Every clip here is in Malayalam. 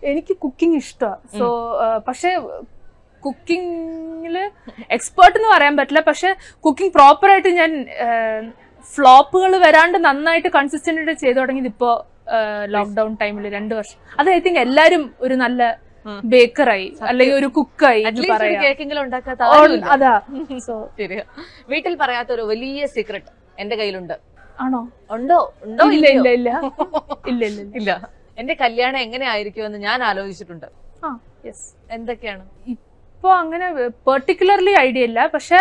എനിക്ക് കുക്കിംഗ് ഇഷ്ടമാണ് സോ പക്ഷെ കുക്കിങ്ങില് എക്സ്പേർട്ട് എന്ന് പറയാൻ പറ്റില്ല പക്ഷെ കുക്കിംഗ് പ്രോപ്പർ ആയിട്ട് ഞാൻ ഫ്ലോപ്പുകൾ വരാണ്ട് നന്നായിട്ട് കൺസിസ്റ്റന്റ് ആയിട്ട് ചെയ്തു തുടങ്ങിയത് ഇപ്പോ ലോക്ക്ഡൌൺ ടൈമിൽ രണ്ട് വർഷം അത് ഐ തിങ്ക് എല്ലാരും ഒരു നല്ല ഉം. ബേക്കറായി അല്ലെങ്കിൽ ഒരു കുക്കായി എന്ന് അറ്റ്ലീസ്റ്റ് ഒരു പറയാം കേക്കെങ്കിലും ഉണ്ടാക്കാത്ത ഓ, ആരുമില്ല. അതാ സോ ശരിയാ വീട്ടിൽ പറയാത്ത ഒരു വലിയ സീക്രട്ട് എന്റെ കയ്യിലുണ്ട് ആണോ ഉണ്ടോ ഉണ്ടോ ഇല്ല ഇല്ലയോ? ഇല്ല ഇല്ല ഇല്ല ഇല്ല ഇല്ല ഇല്ല എന്റെ കല്യാണം എങ്ങനെ ആയിരിക്കുമെന്ന് ഞാൻ ആലോചിച്ചിട്ടുണ്ട് ആ യെസ് എന്തൊക്കെയാണ് ഇപ്പൊ അങ്ങനെ പെർട്ടിക്കുലർലി ഐഡിയ ഇല്ല പക്ഷെ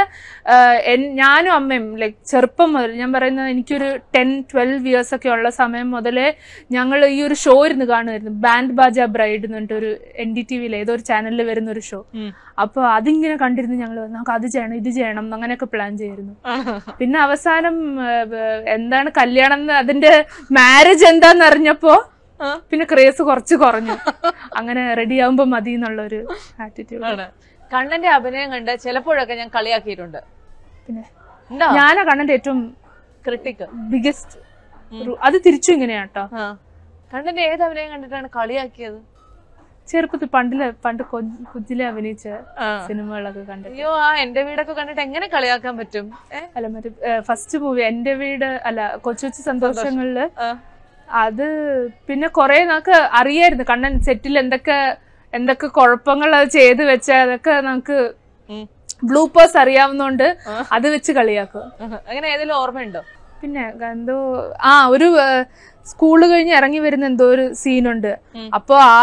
ഞാനും അമ്മയും ലൈക് ചെറുപ്പം മുതൽ ഞാൻ പറയുന്നത് എനിക്കൊരു ടെൻ ട്വൽവ് ഇയേഴ്സ് ഒക്കെ ഉള്ള സമയം മുതലേ ഞങ്ങൾ ഈ ഒരു ഷോ ഇരുന്ന് കാണുമായിരുന്നു ബാൻഡ് ബാജ ബ്രൈഡ് എന്ന് പറഞ്ഞിട്ട് ഒരു എൻ ഡി ടി വിയിൽ ഏതോ ഒരു ചാനലിൽ വരുന്ന ഒരു ഷോ അപ്പൊ അതിങ്ങനെ കണ്ടിരുന്ന് ഞങ്ങൾ നമുക്ക് അത് ചെയ്യണം ഇത് ചെയ്യണം അങ്ങനെയൊക്കെ പ്ലാൻ ചെയ്യായിരുന്നു പിന്നെ അവസാനം ആ, ബ- എന്താണ് കല്യാണം എന്ന് അതിന്റെ മാരേജ് എന്താന്ന് അറിഞ്ഞപ്പോ ആ. പിന്നെ ക്രേസ് കുറച്ച് കുറഞ്ഞു അങ്ങനെ റെഡി ആവുമ്പോ മതി എന്നുള്ള ഒരു ആറ്റിറ്റ്യൂഡ് ആണ് കണ്ണന്റെ അഭിനയം കണ്ട് ചിലപ്പോഴൊക്കെ ഞാൻ കളിയാക്കിയിട്ടുണ്ട് പിന്നെ ഉണ്ടോ ഞാനാ കണ്ണന്റെ ഏറ്റവും ക്രിട്ടിക് ബിഗസ്റ്റ് അത് തിരിച്ചു ഇങ്ങനെയാ കേട്ടോ കണ്ണന്റെ ഏത് അഭിനയം കണ്ടിട്ടാണ് കളിയാക്കിയത് ചെറുപ്പത്തിൽ പണ്ടില് പണ്ട് കൊ- കുഞ്ഞിലെ അഭിനയിച്ച ആ. സിനിമകളൊക്കെ കണ്ടിട്ട് അയ്യോ ആ എന്റെ വീടൊക്കെ കണ്ടിട്ട് എങ്ങനെ കളിയാക്കാൻ പറ്റും ഏ? അല്ല മറ്റേ ഫസ്റ്റ് മൂവി എന്റെ വീട് അല്ല കൊച്ചു കൊച്ചു സന്തോഷങ്ങളില് ആ. അത് പിന്നെ കൊറേ നമുക്ക് അറിയായിരുന്നു കണ്ണൻ സെറ്റിൽ എന്തൊക്കെ എന്തൊക്കെ കുഴപ്പങ്ങൾ അത് ചെയ്ത് വെച്ച അതൊക്കെ നമുക്ക് ഉം. ബ്ലൂപ്പേഴ്സ് അറിയാവുന്നോണ്ട് ആ. അത് വെച്ച് കളിയാക്കും അങ്ങനെ ഏതെങ്കിലും ഓർമ്മയുണ്ടോ പിന്നെ എന്തോ ആ ഒരു സ്കൂള് കഴിഞ്ഞ് ഇറങ്ങി വരുന്ന എന്തോ ഒരു സീനുണ്ട് ഉം. അപ്പൊ ആ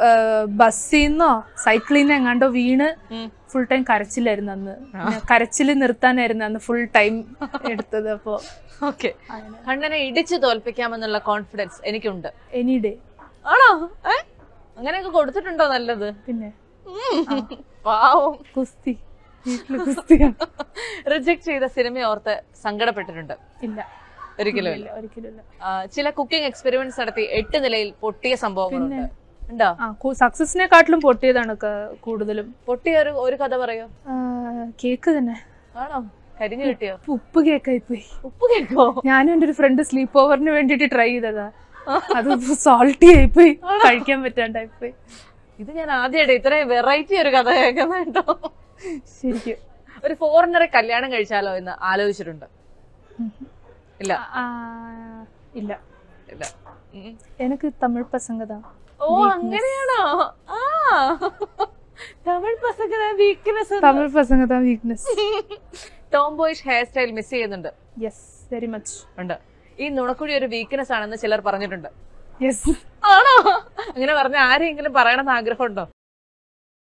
ബസ്സിൽ നിന്നോ സൈക്കിളിൽ നിന്ന് എങ്ങാണ്ടോ വീണ് ഉം. ഫുൾ ടൈം കരച്ചിലായിരുന്നു അന്ന് പിന്നെ കരച്ചില് നിർത്താനായിരുന്നു അന്ന് ഫുൾ ടൈം എടുത്തത് അപ്പോ ഓക്കെ കണ്ണനെ ഇടിച്ചു തോൽപ്പിക്കാമെന്നുള്ള കോൺഫിഡൻസ് എനിക്കുണ്ട് എനി ഡേ ആണോ ഏ? അങ്ങനെയൊക്കെ കൊടുത്തിട്ടുണ്ടോ നല്ലത് പിന്നെ ഉം. പാവം കുസ്തി വീട്ടില് കുസ്തിയാണ് റിജക്ട് ചെയ്ത സിനിമ ഓർത്ത് സങ്കടപ്പെട്ടിട്ടുണ്ട് ഇല്ല ഒരിക്കലും ഇല്ല ഒരിക്കലും ഇല്ല ആ, ചില കുക്കിംഗ് എക്സ്പെരിമെന്റ്സ് നടത്തി എട്ട് നിലയിൽ പൊട്ടിയ സംഭവങ്ങളുണ്ട് ഉണ്ടോ ആ സക്സസിനെക്കാട്ടിലും പൊട്ടിയതാണ് ക- കൂടുതലും പൊട്ടിയ ഒരു ഒരു കഥ പറയോ ആ, കേക്ക് തന്നെ ആണോ കരിഞ്ഞു കിട്ടിയോ ഉപ്പ് ഉപ്പ് കേക്കായി പോയി ഉപ്പ് കേക്കോ ഞാനും എന്റെ ഒരു ഫ്രണ്ട് സ്ലീപ്പ് ഓവറിന് വേണ്ടിട്ട് ട്രൈ ചെയ്തതാ അത് സോൾട്ടി ആയിപ്പോയി കഴിക്കാൻ പറ്റാണ്ടായി പോയി ഇത് ഞാൻ ആദ്യമായിട്ട് ഇത്രയും വെറൈറ്റി ഒരു കഥ കേൾക്കുന്ന കേട്ടോ ശരിക്കും ഒരു ഫോറിനറെ കല്യാണം കഴിച്ചാലോ എന്ന് ആലോചിച്ചിട്ടുണ്ട് ഇല്ല ആ, ഇല്ല ഇല്ല ഉം. എനിക്ക് തമിഴ് പസംഗത ഓ അങ്ങനെയാണോ ആ തമിഴ് പസംഗ വീക്ക്നെസ് തമിഴ് പസംഗത weakness tomboys hairstyle miss ചെയ്യുന്നുണ്ട് യെസ് വെരി മച്ച് ഉണ്ട് ഈ നുണക്കുഴി ഒരു വീക്ക്നെസ് ആണെന്ന് ചിലർ പറഞ്ഞിട്ടുണ്ട് യെസ് ആണോ അങ്ങനെ പറഞ്ഞ ആരെങ്കിലും പറയണമെന്ന് ആഗ്രഹമുണ്ടോ